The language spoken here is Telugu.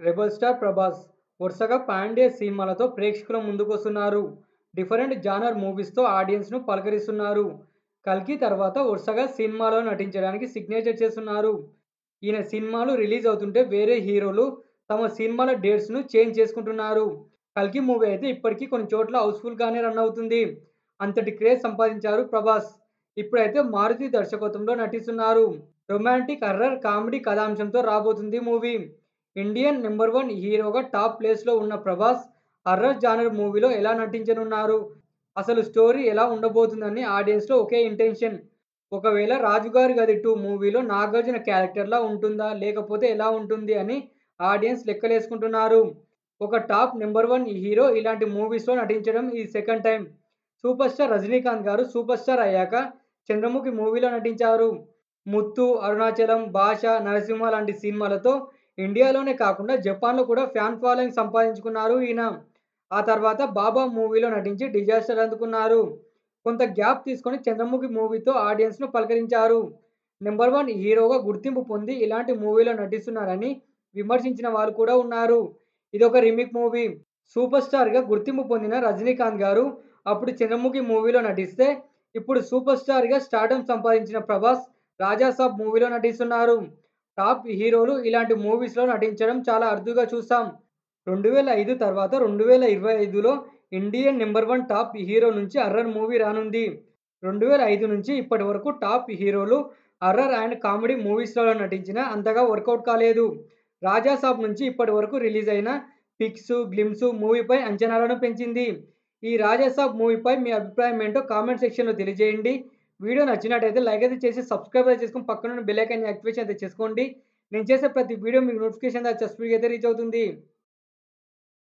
రెబల్ స్టార్ ప్రభాస్ వరుసగా పాండే సినిమాలతో ప్రేక్షకుల ముందుకొస్తున్నారు డిఫరెంట్ జానర్ మూవీస్తో ఆడియన్స్ను పలకరిస్తున్నారు కల్కి తర్వాత వరుసగా సినిమాలో నటించడానికి సిగ్నేచర్ చేస్తున్నారు ఈయన సినిమాలు రిలీజ్ అవుతుంటే వేరే హీరోలు తమ సినిమాల డేట్స్ను చేంజ్ చేసుకుంటున్నారు కల్కి మూవీ అయితే ఇప్పటికీ కొన్ని చోట్ల హౌస్ఫుల్గానే రన్ అవుతుంది అంతటి క్రేజ్ సంపాదించారు ప్రభాస్ ఇప్పుడైతే మారుతి దర్శకత్వంలో నటిస్తున్నారు రొమాంటిక్ హర్రర్ కామెడీ కథాంశంతో రాబోతుంది మూవీ ఇండియన్ నెంబర్ వన్ హీరోగా టాప్ ప్లేస్లో ఉన్న ప్రభాస్ హర్రర్ జానర్ మూవీలో ఎలా నటించనున్నారు అసలు స్టోరీ ఎలా ఉండబోతుందని ఆడియన్స్లో ఒకే ఇంటెన్షన్ ఒకవేళ రాజుగారి గది టూ మూవీలో నాగార్జున క్యారెక్టర్లా ఉంటుందా లేకపోతే ఎలా ఉంటుంది అని ఆడియన్స్ లెక్కలేసుకుంటున్నారు ఒక టాప్ నెంబర్ వన్ హీరో ఇలాంటి మూవీస్లో నటించడం ఇది second time super star Rajinikanth గారు సూపర్ స్టార్ అయ్యాక చంద్రముఖి మూవీలో నటించారు ముత్తు అరుణాచలం భాష నరసింహ లాంటి సినిమాలతో ఇండియాలోనే కాకుండా జపాన్లో కూడా ఫ్యాన్ ఫాలోయింగ్ సంపాదించుకున్నారు ఈయన ఆ తర్వాత బాబా మూవీలో నటించి డిజాస్టర్ అందుకున్నారు కొంత గ్యాప్ తీసుకొని చంద్రముఖి మూవీతో ఆడియన్స్ను పలకరించారు నెంబర్ వన్ హీరోగా గుర్తింపు పొంది ఇలాంటి మూవీలో నటిస్తున్నారని విమర్శించిన వాళ్ళు కూడా ఉన్నారు ఇది ఒక రిమిక్ మూవీ సూపర్ స్టార్గా గుర్తింపు పొందిన రజనీకాంత్ గారు అప్పుడు చంద్రముఖి మూవీలో నటిస్తే ఇప్పుడు సూపర్ స్టార్గా స్టార్డమ్ సంపాదించిన ప్రభాస్ రాజాసాబ్ మూవీలో నటిస్తున్నారు టాప్ హీరోలు ఇలాంటి మూవీస్లో నటించడం చాలా అరుదుగా చూస్తాం రెండు వేల ఐదు తర్వాత రెండు వేల ఇరవై ఐదులో Indian number one top hero నుంచి అర్రర్ మూవీ రానుంది రెండు వేల ఐదు నుంచి ఇప్పటి వరకు టాప్ హీరోలు అర్రర్ అండ్ కామెడీ మూవీస్లలో నటించిన అంతగా వర్కౌట్ కాలేదు రాజాసాబ్ నుంచి ఇప్పటి వరకు రిలీజ్ అయిన పిక్స్ గ్లిమ్స్ మూవీపై అంచనాలను పెంచింది ఈ రాజాసాబ్ మూవీపై మీ అభిప్రాయం ఏంటో కామెంట్ సెక్షన్లో తెలియజేయండి వీడియో నచ్చినట్టయితే లైక్ అయితే చేసి సబ్స్క్రైబ్ అయితే చేసుకుని పక్కన బెల్ ఐకాన్ యాక్టివేషన్ అయితే చేసుకోండి నేను చేసే ప్రతి వీడియో మీకు నోటిఫికేషన్ స్పీడ్గా అయితే రీచ్ అవుతుంది